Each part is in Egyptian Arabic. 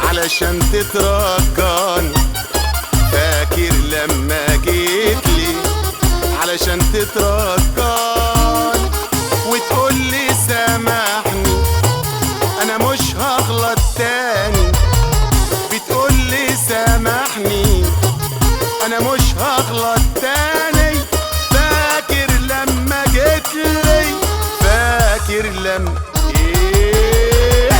علشان تترجاني فاكر لما جيت لي علشان تترجاني وتقول لي سامحني انا مش هغلط تاني بتقول لي سامحني انا مش هغلط تاني فاكر لما جيت لي فاكر لما إيه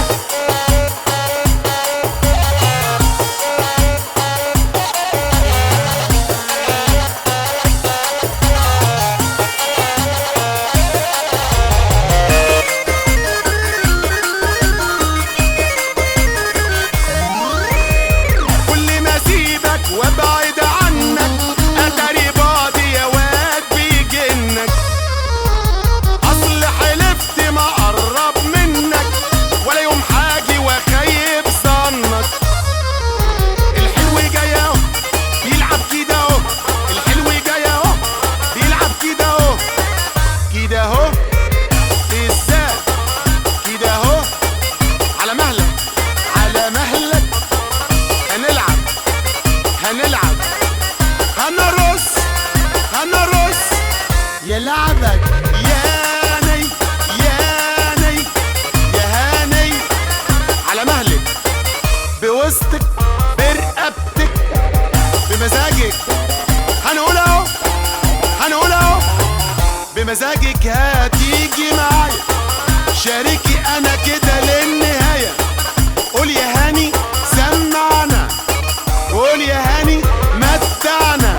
كل ما اسيبك وابعد عنك اتاري بعضي يا واد بيجنك اصل حلفت ما اقرب منك ولا يوم حاجي واخيب ظنك الحلو جاي اهو بيلعب كده اهو الحلو جاي اهو بيلعب كده اهو كده اهو ازاي كده اهو على مهلك على مهلك هنلعب هنلعب هنرص هنرص يلعبك يا ني يا ني يا هاني على مهلك بوسطك برقبتك بمزاجك هنقول اهو هنقول اهو بمزاجك هتيجي معايا شاركي انا كده للنهايه قول يا هاني سمعنا قول يا هاني متعنا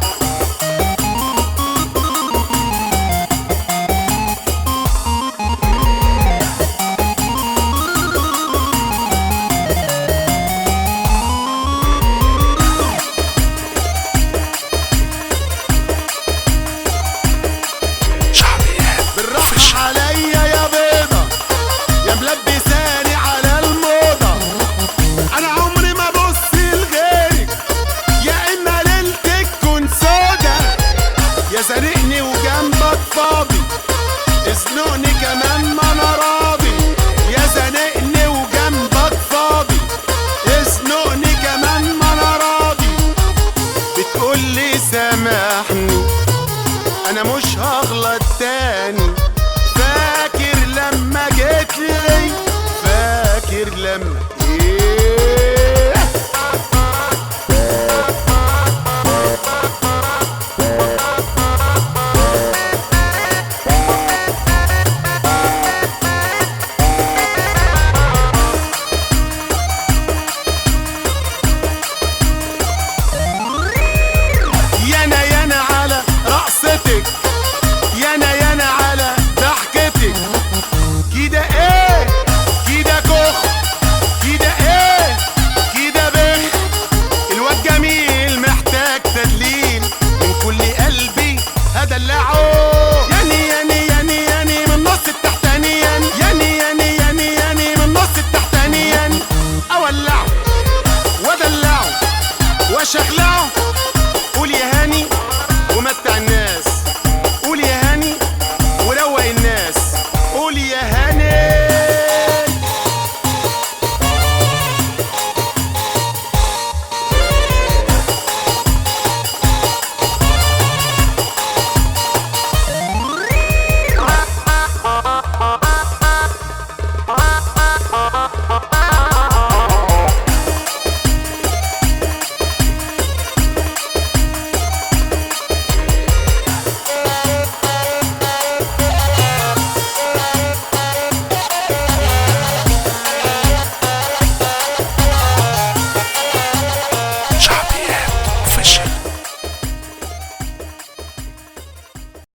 شعبيات بالراحة عليا يا بيضة يا ملبساني على الموضة أنا عمري ما بص لغيرك يا إما ليلتك تكون سودا يا زنقني وجنبك فاضي ازنقني كمان ما أنا راضي يا زنقني وجنبك فاضي ازنقني كمان ما أنا راضي بتقولي سامحني انا مش